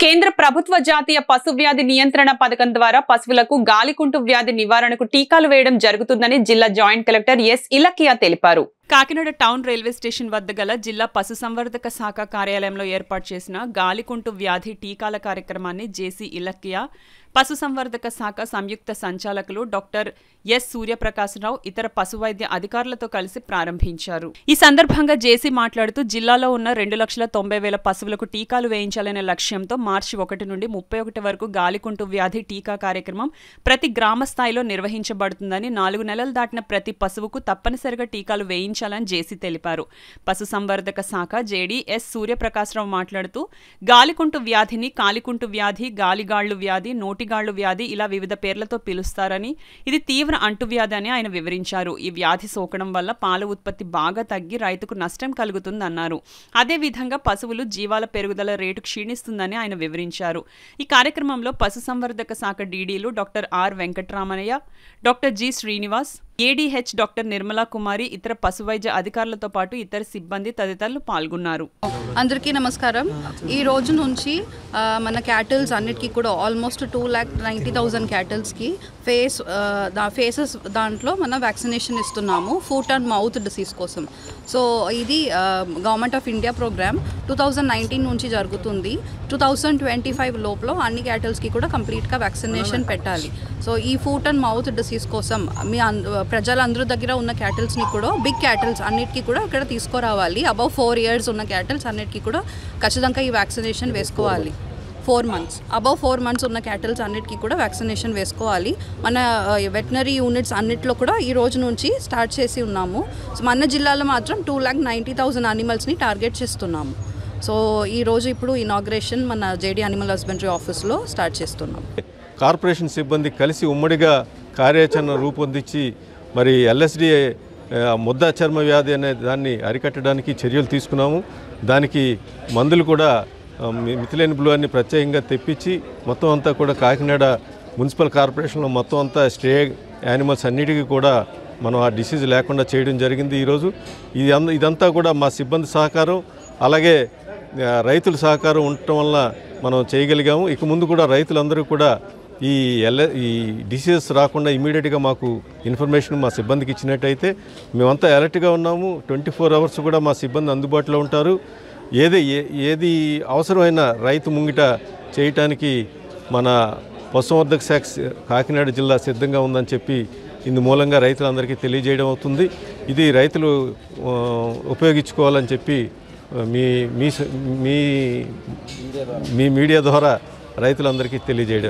కేంద్ర ప్రభుత్వ జాతీయ పశు వ్యాధి నియంత్రణ పథకం ద్వారా పశువులకు గాలికుంటు వ్యాధి నివారణకు టీకాలు వేయడం జరుగుతుందని జిల్లా జాయింట్ కలెక్టర్ ఎస్ ఇలకియా తెలిపారు కాకినాడ టౌన్ రైల్వే స్టేషన్ వద్ద గల జిల్లా పశుసంవర్ధక శాఖ కార్యాలయంలో ఏర్పాటు చేసిన గాలికుంటు వ్యాధి టీకాల కార్యక్రమాన్ని జేసీ ఇలకియా పశుసంవర్ధక శాఖ సంయుక్త సంచాలకులు డాక్టర్ ఎస్ సూర్యప్రకాశరావు ఇతర పశు వైద్య అధికారులతో కలిసి ప్రారంభించారు ఈ సందర్భంగా జేసీ మాట్లాడుతూ జిల్లాలో ఉన్న రెండు లక్షల తొంభై వేల పశువులకు టీకాలు వేయించాలనే లక్ష్యంతో మార్చి ఒకటి నుండి ముప్పై ఒకటి వరకు గాలికుంటు వ్యాధి టీకా కార్యక్రమం ప్రతి గ్రామ స్థాయిలో నిర్వహించబడుతుందని నాలుగు నెలలు దాటిన ప్రతి పశువుకు తప్పనిసరిగా టీకాలు వేయించాలని జేసీ తెలిపారు పశుసంవర్ధక శాఖ జేడీ ఎస్ సూర్యప్రకాశరావు మాట్లాడుతూ గాలికుంటు వ్యాధిని కాలికుంటు వ్యాధి గాలిగాళ్లు వ్యాధి నోటిగాళ్లు వ్యాధి ఇలా వివిధ పేర్లతో పిలుస్తారని ఇది తీవ్ర అంటువ్యాధి అని ఆయన వివరించారు ఈ వ్యాధి సోకడం వల్ల పాల ఉత్పత్తి బాగా తగ్గి రైతుకు నష్టం కలుగుతుందన్నారు అదేవిధంగా పశువులు జీవాల పెరుగుదల రేటు క్షీణిస్తుందని ఆయన వివరించారు ఈ కార్యక్రమంలో పశుసంవర్ధక శాఖ డీడీలు doctor R Venkataramaiah doctor G Srinivas ADH doctor Nirmala Kumari ఇతర పశు వైద్య అధికారులతో పాటు ఇతర సిబ్బంది తదితరులు పాల్గొన్నారు అందరికీ నమస్కారం ఈ రోజు నుంచి ఆ, మన క్యాటిల్స్ అన్నిటికీ కూడా almost two lakh ninety thousand క్యాటిల్స్కి ఫేస్ ఆ, దా ఫేసెస్ దాంట్లో మన వ్యాక్సినేషన్ ఇస్తున్నాము ఫుట్ అండ్ మౌత్ డిసీజ్ కోసం సో ఇది government of India programme two thousand nineteen నుంచి జరుగుతుంది టూ థౌజండ్ ట్వంటీ ఫైవ్ లోపల అన్ని క్యాటిల్స్కి కూడా కంప్లీట్గా వ్యాక్సినేషన్ పెట్టాలి సో ఈ ఫుట్ అండ్ మౌత్ డిసీజ్ కోసం మీ అన్- ప్రజలందరి దగ్గర ఉన్న క్యాటిల్స్ని కూడా బిగ్ క్యాటిల్స్ అన్నిటికీ కూడా ఇక్కడ తీసుకురావాలి అబౌవ్ ఫోర్ ఇయర్స్ ఉన్న క్యాటిల్స్ అన్నిటికీ కూడా ఖచ్చితంగా ఈ వ్యాక్సినేషన్ వేసుకోవాలి four months above four months ఉన్న క్యాటిల్స్ అన్నిటికీ కూడా వ్యాక్సినేషన్ వేసుకోవాలి మన వెటనరీ యూనిట్స్ అన్నిట్లో కూడా ఈ రోజు నుంచి స్టార్ట్ చేసి ఉన్నాము సో మన జిల్లాలో మాత్రం టూ ల్యాక్ నైంటీ థౌజండ్ అనిమల్స్ని టార్గెట్ చేస్తున్నాము సో ఈ రోజు ఇప్పుడు ఇనాగ్రేషన్ మన జేడీ అనిమల్ హస్బెండరీ ఆఫీస్లో స్టార్ట్ చేస్తున్నాం కార్పొరేషన్ సిబ్బంది కలిసి ఉమ్మడిగా కార్యాచరణ రూపొందించి మరి ఎల్ఎస్డి ముద్ద చర్మ వ్యాధి అనే దాన్ని అరికట్టడానికి చర్యలు తీసుకున్నాము దానికి మందులు కూడా ఆ, మి- మిథిలేన్ బ్లూ అని ప్రత్యేకంగా తెప్పించి మొత్తం అంతా కూడా కాకినాడ మున్సిపల్ కార్పొరేషన్లో మొత్తం అంతా స్టే యానిమల్స్ అన్నిటికీ కూడా మనం ఆ డిసీజ్ లేకుండా చేయడం జరిగింది ఈరోజు ఇది అంద- ఇదంతా కూడా మా సిబ్బంది సహకారం అలాగే ఆ, రైతుల సహకారం ఉండటం వల్ల మనం చేయగలిగాము ఇక ముందు కూడా రైతులందరూ కూడా ఈ ఎల్ ఈ డిసీజెస్ రాకుండా ఇమీడియట్గా మాకు ఇన్ఫర్మేషన్ మా సిబ్బందికి ఇచ్చినట్టయితే మేమంతా అలర్ట్గా ఉన్నాము ట్వంటీ ఫోర్ అవర్స్ కూడా మా సిబ్బంది అందుబాటులో ఉంటారు ఏది ఏ- ఏది అవసరమైన రైతు ముంగిట చేయటానికి మన పశువర్ధక శాఖ సి- కాకినాడ జిల్లా సిద్ధంగా ఉందని చెప్పి ఇందు మూలంగా రైతులందరికీ తెలియజేయడం అవుతుంది ఇది రైతులు ఆ, ఉపయోగించుకోవాలని చెప్పి ఆ, మీ మీ స- మీ మీ మీడియా ద్వారా రైతులందరికీ తెలియజేయడం